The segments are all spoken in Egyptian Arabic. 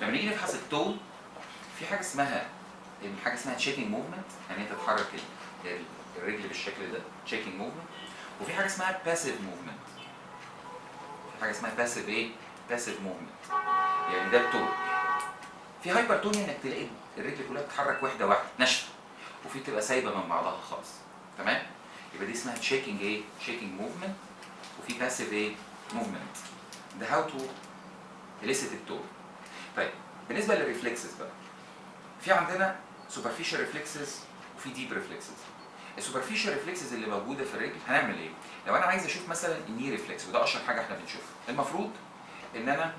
لما نيجي نفحص التون في حاجه اسمها حاجه اسمها تشيكينج موفمنت يعني انت تحرك ال- ال- الرجل بالشكل ده تشيكينج موفمنت وفي حاجه اسمها باسيف موفمنت في حاجه اسمها باسيف ايه باسيف موفمنت يعني ده التون في هايبرتونيا انك تلاقي الرجل كلها بتتحرك واحده واحده ناشفه وفي تبقى سايبه من بعضها خالص تمام يبقى دي اسمها تشيكينج ايه تشيكينج موفمنت وفي باسيف ايه موفمنت ده هاو تو elicit التون طيب بالنسبه للريفلكسز بقى في عندنا سوبرفيشال ريفلكسز وفي ديب ريفلكسز السوبرفيشال ريفلكسز اللي موجوده في الرجل هنعمل ايه لو انا عايز اشوف مثلا الني ريفلكس وده اشهر حاجه احنا بنشوفها المفروض ان انا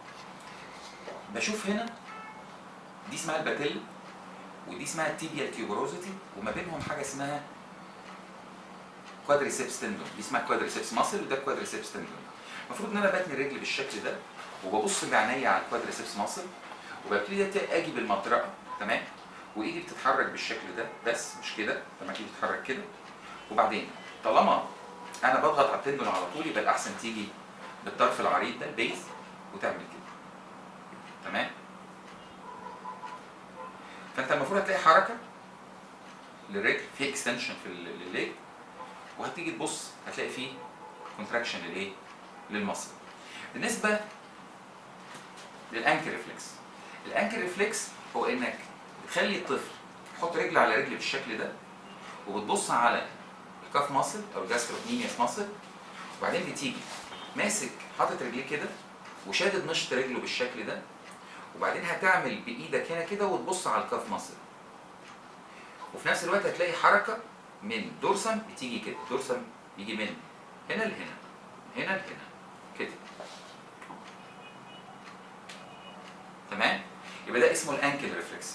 بشوف هنا دي اسمها الباتيلا ودي اسمها التيبيال تيوبروزيتي وما بينهم حاجه اسمها كوادريسيبس تندون دي اسمها كوادريسيبس ماسل وده كوادريسيبس تندون المفروض ان انا بتني الرجل بالشكل ده وببص بعينيا على الكوادريسيبس ماسل وببتدي أت- اجي بالمطرقه تمام وايدي بتتحرك بالشكل ده بس مش كده لما ايدي بتتحرك كده وبعدين طالما انا بضغط على التندون على طول يبقى الاحسن تيجي بالطرف العريض ده البيز وتعمل كده تمام فانت المفروض هتلاقي حركه للرجل في اكستنشن في ال- للليج وهتيجي تبص هتلاقي فيه كونتراكشن للايه؟ للمصل. بالنسبه للانكل ريفلكس الانكل ريفلكس هو انك بتخلي الطفل يحط رجل على رجل بالشكل ده وبتبص على الكاف ماسل او الجاستروكنيميوس ماسل وبعدين بتيجي ماسك حاطط رجليه كده وشادد نشط رجله بالشكل ده وبعدين هتعمل بايدك هنا كده وتبص على الكاف ماسل وفي نفس الوقت هتلاقي حركه من دورسم بتيجي كده دورسم يجي من هنا لهنا هنا لهنا كده تمام يبقى ده اسمه الانكل ريفلكس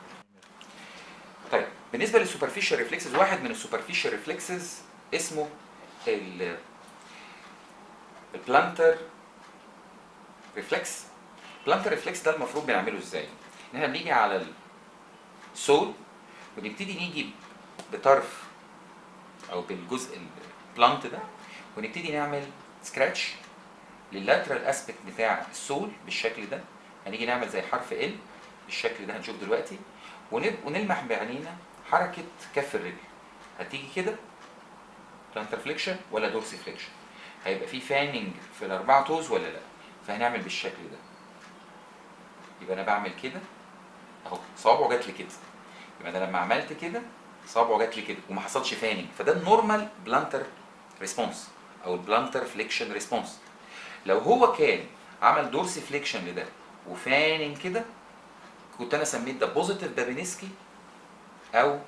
طيب بالنسبه للسوبرفيشال ريفلكسز واحد من السوبرفيشال ريفلكسز اسمه ال البلانتر ريفلكس البلانتر ريفلكس ده المفروض بنعمله ازاي ان احنا بنيجي على السول ونبتدي نيجي بطرف او بالجزء البلانت ده ونبتدي نعمل سكراتش لللاترال اسبكت بتاع السول بالشكل ده هنيجي نعمل زي حرف ال بالشكل ده هنشوف دلوقتي ونب- ونلمح بعينينا حركه كف الرجل هتيجي كده بلانتر فليكشن ولا دورسي فليكشن هيبقى في فاننج في الاربعه توز ولا لا فهنعمل بالشكل ده يبقى انا بعمل كده اهو صوابعه جات لي كده يبقى انا لما عملت كده صوابعه جات لي كده وما حصلش فاننج فده النورمال بلانتر ريسبونس او البلانتر فليكشن ريسبونس لو هو كان عمل دورسي فليكشن لده وفاننج كده كنت انا سميت ده بوزيتيف بابينسكي او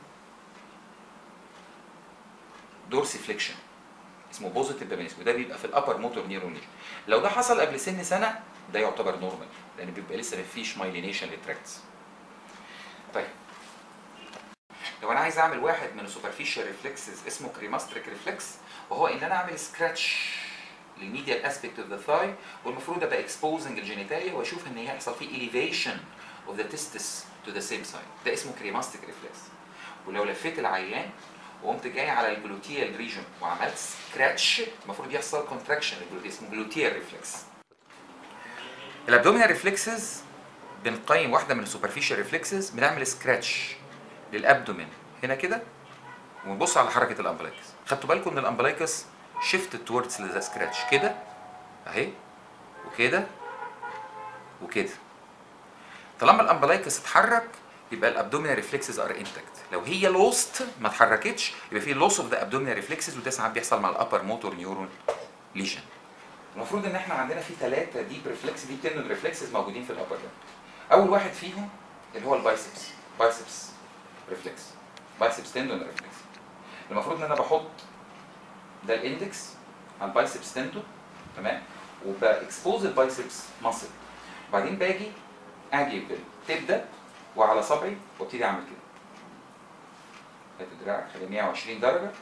دورسي فليكشن اسمه بوزيتيف بابينسكي وده بيبقى في الابر موتور نيورون لو ده حصل قبل سن سنه ده يعتبر نورمال لان بيبقى لسه ما فيش مايلينيشن للتراكتس طيب لو انا عايز اعمل واحد من السوبرفيشال ريفلكسز اسمه كريماستريك ريفلكس وهو ان انا اعمل سكراتش للميديال اسبكت اوف ذا ثاي والمفروض ابقى اكسبوزنج الجينيتاليا واشوف ان يحصل فيه elevation of the testis to the same side ده اسمه كريماستيك ريفلكس ولو لفيت العيان وقمت جاي على الجلوتيال ريجن وعملت سكراتش المفروض يحصل كونتراكشن اسمه جلوتيال ريفلكس الابدومينال ريفلكسز بنقيم واحده من السوبرفيشال ريفلكسز بنعمل سكراتش للابدومين هنا كده ونبص على حركه الامبلايكس خدتوا بالكم ان الامبلايكس شيفت توردز ذا سكراتش كده اهي وكده وكده طالما الامبلايكس اتحرك يبقى الابدومينال ريفلكسز ار انتكت لو هي لوست ما اتحركتش يبقى في لوس اوف ذا ابدومينال ريفلكسز وده ساعات بيحصل مع الابر موتور نيورون ليجن المفروض ان احنا عندنا في ثلاثه ديب ريفلكس ديب تندون ريفلكسز موجودين في الابر ده اول واحد فيهم اللي هو البايسبس بايسبس ريفلكس بايسبس تندون ريفلكس المفروض ان انا بحط ده الاندكس على البايسبس تندون تمام وباكسبوز البايسبس ماسل وبعدين باجي اجي بالتيب ده وعلى صبعي وابتدي اعمل كده هات الدراع خليه 120 درجه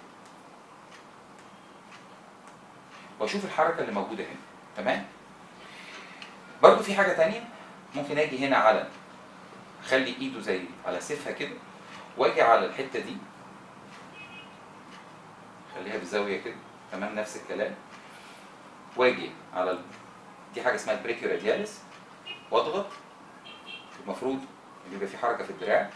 واشوف الحركه اللي موجوده هنا تمام برضو في حاجه تانية ممكن اجي هنا على اخلي ايده زي على سيفها كده واجي على الحته دي خليها بزاويه كده تمام نفس الكلام واجي على ال... دي حاجه اسمها البريكيو رادياليس واضغط المفروض ان يبقى في حركه في الدراع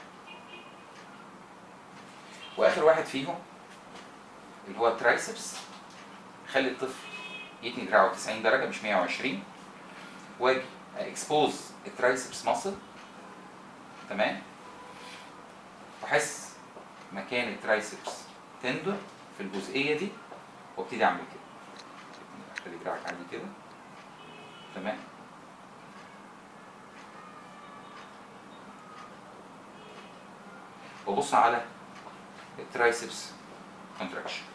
واخر واحد فيهم اللي هو الترايسبس خلي الطفل يتني دراعه 90 درجه مش 120 واجي اكسبوز الترايسبس ماسل تمام واحس مكان الترايسبس تندر في الجزئيه دي وابتدي اعمل كده خلي دراعك عادي كده تمام وابص على الترايسبس كونتراكشن